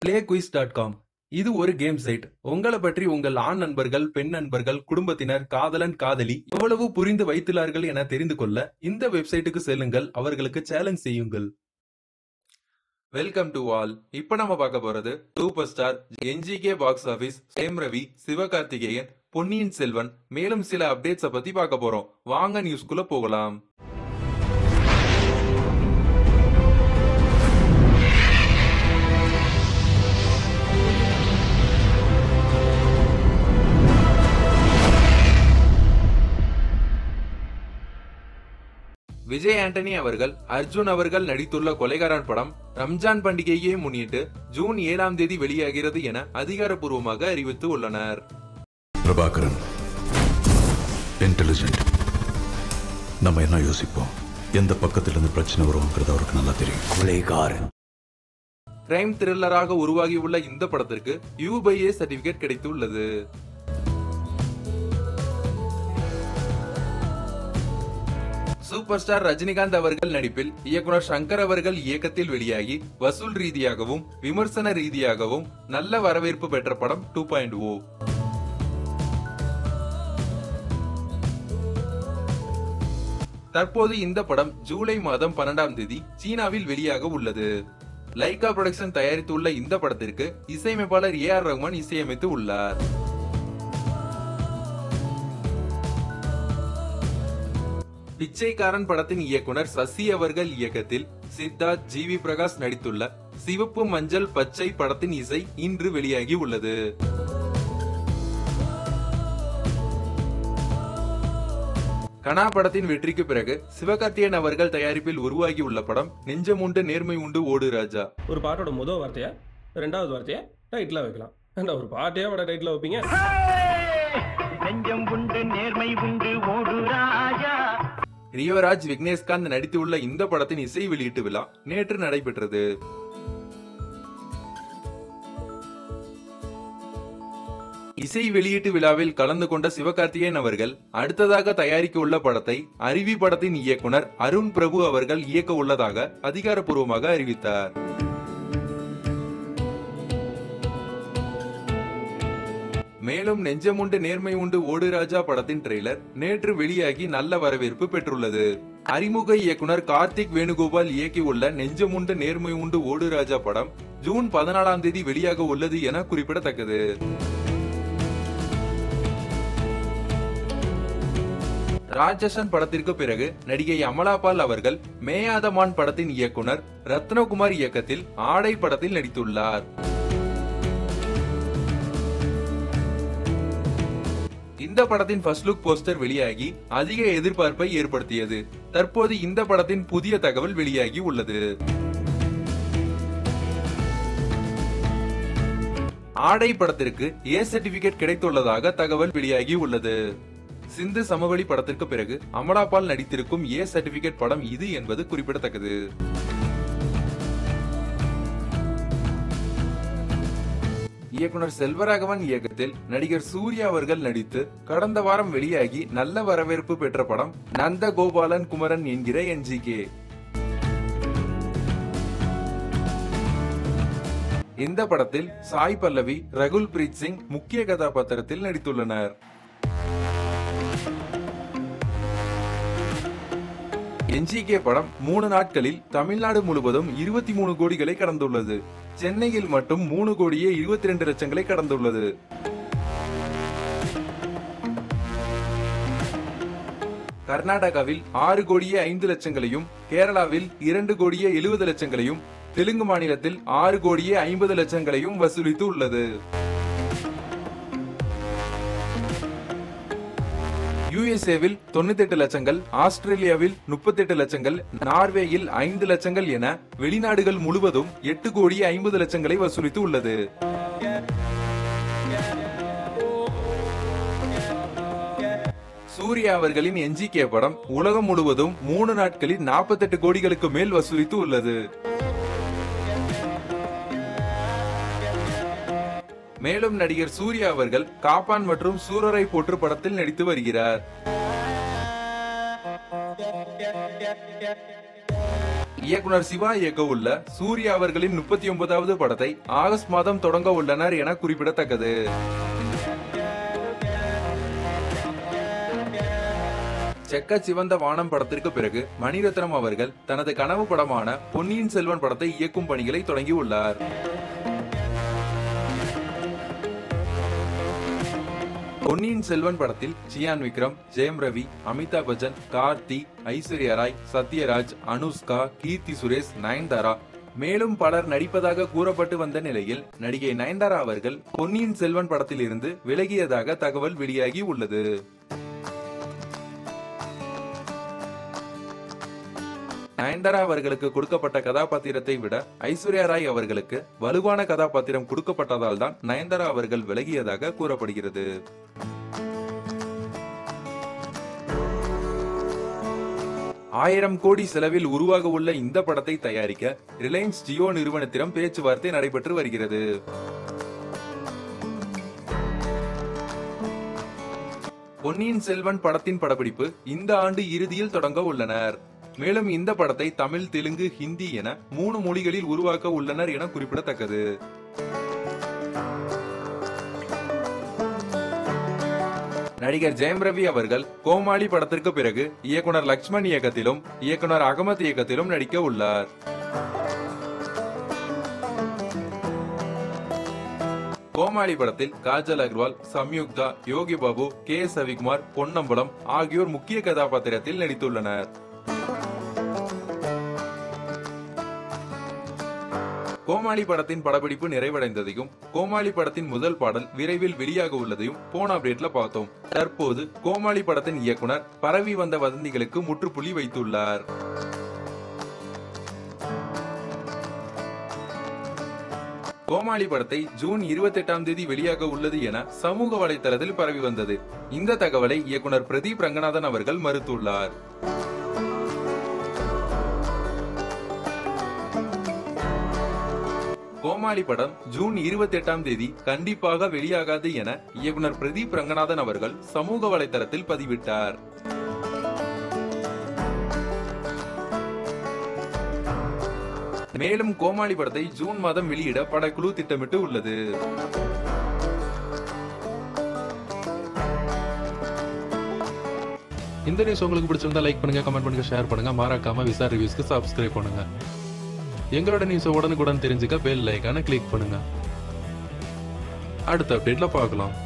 play quiz dot com இது ஒரு game side உங்களை பற்றி உங்கள் ஆண் நண்பர்கள் பெண் நண்பர்கள் குடும்பத்தினர் காதலன் காதலி எவ்வளவு புரிந்து வைத்துள்ளார்கள் என தெரிந்து கொள்ள இந்த வெப்சைட்டுக்கு செல்லுங்கள் அவர்களுக்கு சேலஞ்ச் செய்யுங்கள் வெல்கம் டு ஆல் இப்ப நம்ம பார்க்க போறது super star NGK box office சேம் ரவி சிவகார்த்திகேயன் பொன்னியின் செல்வன் மேலும் சில அப்டேட்ஸ பத்தி பார்க்க போறோம் வாங்க நியூஸ்குள்ள போகலாம் விஜய் ஆண்டனி அவர்கள் அர்ஜுன் அவர்கள் நடித்துள்ள கொலைகாரன் படம் ரம்ஜான் பண்டிகையை முன்னிட்டு ஜூன் ஏழாம் தேதி வெளியாகிறது என அதிகாரப்பூர்வமாக அறிவித்து உள்ளனர் பிரபாகரன் இன்டெலிஜென்ட் நம்ம என்ன யோசிப்போம் எந்த பக்கத்துல இருந்து பிரச்சனை வரும்ங்கிறது அவருக்கு நல்லா தெரியும் கொலைகாரன் கிரைம் த்ரில்லராக உருவாகியுள்ள இந்த படத்திற்கு யூபைஏ சர்டிபிகேட் கிடைத்துள்ளது சூப்பர் ஸ்டார் ரஜினிகாந்த் அவர்கள் நடிப்பில் இயக்குனர் சங்கர் அவர்கள் இயக்கத்தில் வெளியாகி வசூல் ரீதியாகவும் விமர்சன ரீதியாகவும் நல்ல வரவேற்பு பெற்ற படம் டூ பாயிண்ட் ஓ தற்போது இந்த படம் ஜூலை மாதம் பன்னெண்டாம் தேதி சீனாவில் வெளியாக உள்ளது லைகா புரொடக்ஷன் தயாரித்துள்ள இந்த படத்திற்கு இசையமைப்பாளர் ஏ ஆர் ரஹ்மான் இசையமைத்து உள்ளார் பிச்சைக்காரன் படத்தின் இயக்குனர் சசி அவர்கள் இயக்கத்தில் சித்தார்த் ஜி வி பிரகாஷ் நடித்துள்ள சிவப்பு மஞ்சள் பச்சை படத்தின் இசை இன்று வெளியாகி உள்ளது கனா படத்தின் வெற்றிக்கு பிறகு சிவகார்த்தியன் அவர்கள் தயாரிப்பில் உருவாகி உள்ள படம் நெஞ்சம் உண்டு நேர்மை உண்டு ஓடு ராஜா ஒரு பாட்டோட முதல் வார்த்தையை ரெண்டாவது வார்த்தையை டைட்டிலாக வைக்கலாம் ஏன்டா ஒரு பாட்டையே வட டைட்டில் வைப்பீங்க நெஞ்சம் உண்டு நேர்மை உண்டு ஓடு ராஜா ரியவராஜ் விக்னேஷ்காந்த் நடித்துள்ள இந்த படத்தின் இசை வெளியீட்டு விழா நேற்று நடைபெற்றது இசை வெளியீட்டு விழாவில் கலந்து கொண்ட சிவகார்த்திகேயன் அவர்கள் அடுத்ததாக தயாரிக்க உள்ள படத்தை அருவி படத்தின் இயக்குனர் அருண் பிரபு அவர்கள் இயக்க உள்ளதாக அதிகாரப்பூர்வமாக அறிவித்தார் மேலும் நெஞ்சமுண்டு நேர்மை உண்டு ஓடு ராஜா படத்தின் ட்ரெய்லர் நேற்று வெளியாகி நல்ல வரவேற்பு பெற்றுள்ளது அறிமுக இயக்குனர் கார்த்திக் வேணுகோபால் இயக்கியுள்ள நெஞ்சமுண்டு நேர்மை உண்டு ஓடு ராஜா படம் ஜூன் பதினாலாம் தேதி வெளியாக உள்ளது என குறிப்பிடத்தக்கது ராட்சசன் படத்திற்கு பிறகு நடிகை அமலாபால் அவர்கள் மேயாதமான் படத்தின் இயக்குனர் ரத்னகுமார் இயக்கத்தில் ஆடை படத்தில் நடித்துள்ளார் இந்த படத்தின் ஃபர்ஸ்ட் லுக் போஸ்டர் வெளியாகி அதிக எதிர்பார்ப்பை ஏற்படுத்தியது தற்போது இந்த படத்தின் புதிய தகவல் வெளியாகி உள்ளது ஆடை படத்திற்கு ஏ சர்டிபிகேட் கிடைத்துள்ளதாக தகவல் வெளியாகி உள்ளது சிந்து சமவெளி படத்திற்கு பிறகு அமலாபால் நடித்திருக்கும் ஏ சர்டிபிகேட் படம் இது என்பது குறிப்பிடத்தக்கது இயக்குனர் செல்வராகவன் இயக்கத்தில் நடிகர் சூர்யா அவர்கள் நடித்து கடந்த வாரம் வெளியாகி நல்ல வரவேற்பு பெற்ற படம் நந்த கோபாலன் குமரன் என்கிற என்ஜிகே இந்த படத்தில் சாய் பல்லவி ரகுல் பிரீத் சிங் முக்கிய கதாபாத்திரத்தில் நடித்துள்ளனர் என்ஜிகே படம் மூணு நாட்களில் தமிழ்நாடு முழுவதும் இருபத்தி மூணு கோடிகளை கடந்துள்ளது சென்னையில் மட்டும் மூணு கோடியே இருபத்தி ரெண்டு லட்சங்களை கடந்துள்ளது கர்நாடகாவில் ஆறு கோடியே ஐந்து லட்சங்களையும் கேரளாவில் இரண்டு கோடியே எழுபது லட்சங்களையும் தெலுங்கு மாநிலத்தில் ஆறு கோடியே ஐம்பது லட்சங்களையும் வசூலித்து உள்ளது யுஎஸ்ஏவில் தொண்ணூத்தெட்டு லட்சங்கள் ஆஸ்திரேலியாவில் முப்பத்தெட்டு லட்சங்கள் நார்வேயில் ஐந்து லட்சங்கள் என வெளிநாடுகள் முழுவதும் எட்டு கோடி ஐம்பது லட்சங்களை வசூலித்து உள்ளது சூர்யா அவர்களின் என்ஜிகே படம் உலகம் முழுவதும் மூணு நாட்களில் நாற்பத்தெட்டு கோடிகளுக்கு மேல் வசூலித்து உள்ளது மேலும் நடிகர் சூர்யா அவர்கள் காப்பான் மற்றும் சூரரை போற்று படத்தில் நடித்து வருகிறார் இயக்குனர் சிவா இயக்க உள்ள சூர்யா அவர்களின் முப்பத்தி ஒன்பதாவது படத்தை ஆகஸ்ட் மாதம் தொடங்க உள்ளனர் என குறிப்பிடத்தக்கது செக்க சிவந்த வானம் படத்திற்கு பிறகு மணிரத்னம் அவர்கள் தனது கனவு படமான பொன்னியின் செல்வன் படத்தை இயக்கும் பணிகளை தொடங்கியுள்ளார் பொன்னியின் செல்வன் படத்தில் சியான் விக்ரம் ஜெயம் ரவி அமிதாப் பச்சன் கார்த்தி ஐஸ்வர்யா ராய் சத்யராஜ் அனுஷ்கா கீர்த்தி சுரேஷ் நயன்தாரா மேலும் பலர் நடிப்பதாக கூறப்பட்டு வந்த நிலையில் நடிகை நயன்தாரா அவர்கள் பொன்னியின் செல்வன் படத்தில் இருந்து விலகியதாக தகவல் வெளியாகி உள்ளது நயன்தாரா அவர்களுக்கு கொடுக்கப்பட்ட கதாபாத்திரத்தை விட ஐஸ்வர்யா ராய் அவர்களுக்கு வலுவான கதாபாத்திரம் கொடுக்கப்பட்டதால் தான் நயன்தாரா அவர்கள் விலகியதாக கூறப்படுகிறது ஆயிரம் கோடி செலவில் உருவாக உள்ள இந்த படத்தை தயாரிக்க ரிலையன்ஸ் ஜியோ நிறுவனத்திடம் பேச்சுவார்த்தை நடைபெற்று வருகிறது பொன்னியின் செல்வன் படத்தின் படப்பிடிப்பு இந்த ஆண்டு இறுதியில் தொடங்க உள்ளனர் மேலும் இந்த படத்தை தமிழ் தெலுங்கு ஹிந்தி என மூணு மொழிகளில் உருவாக்க உள்ளனர் என குறிப்பிடத்தக்கது நடிகர் ஜெயம் ரவி அவர்கள் கோமாளி படத்திற்கு பிறகு இயக்குனர் லக்ஷ்மண் இயக்கத்திலும் இயக்குனர் அகமத் இயக்கத்திலும் நடிக்க உள்ளார் கோமாளி படத்தில் காஜல் அகர்வால் சம்யுக்தா யோகி பாபு கே எஸ் ரவிக்குமார் பொன்னம்பலம் ஆகியோர் முக்கிய கதாபாத்திரத்தில் நடித்துள்ளனர் கோமாளி படத்தின் படப்பிடிப்பு நிறைவடைந்ததையும் கோமாளி படத்தின் முதல் பாடல் விரைவில் வெளியாக உள்ளதையும் போன அப்டேட்ல பார்த்தோம் தற்போது கோமாளி படத்தின் இயக்குனர் பரவி வந்த வதந்திகளுக்கு முற்றுப்புள்ளி வைத்துள்ளார் கோமாளி படத்தை ஜூன் இருபத்தி எட்டாம் தேதி வெளியாக உள்ளது என சமூக வலைதளத்தில் பரவி வந்தது இந்த தகவலை இயக்குனர் பிரதீப் ரங்கநாதன் அவர்கள் மறுத்துள்ளார் கோமாளி படம் ஜூன் இருபத்தி எட்டாம் தேதி கண்டிப்பாக வெளியாகாது என இயக்குனர் பிரதீப் ரங்கநாதன் அவர்கள் சமூக வலைதளத்தில் பதிவிட்டார் மேலும் கோமாளி படத்தை ஜூன் மாதம் வெளியிட படக்குழு திட்டமிட்டு உள்ளது இந்த நியூஸ் உங்களுக்கு பிடிச்சிருந்தா லைக் பண்ணுங்க கமெண்ட் பண்ணுங்க ஷேர் பண்ணுங்க மறக்காம விசா ரிவ்யூஸ்க்கு சப்ஸ்கிரைப் பண்ணுங்க எங்களோட நியூஸை உடனுக்குடன் தெரிஞ்சுக்க பெல் லைக்கான கிளிக் பண்ணுங்க அடுத்த அப்டேட்ல பார்க்கலாம்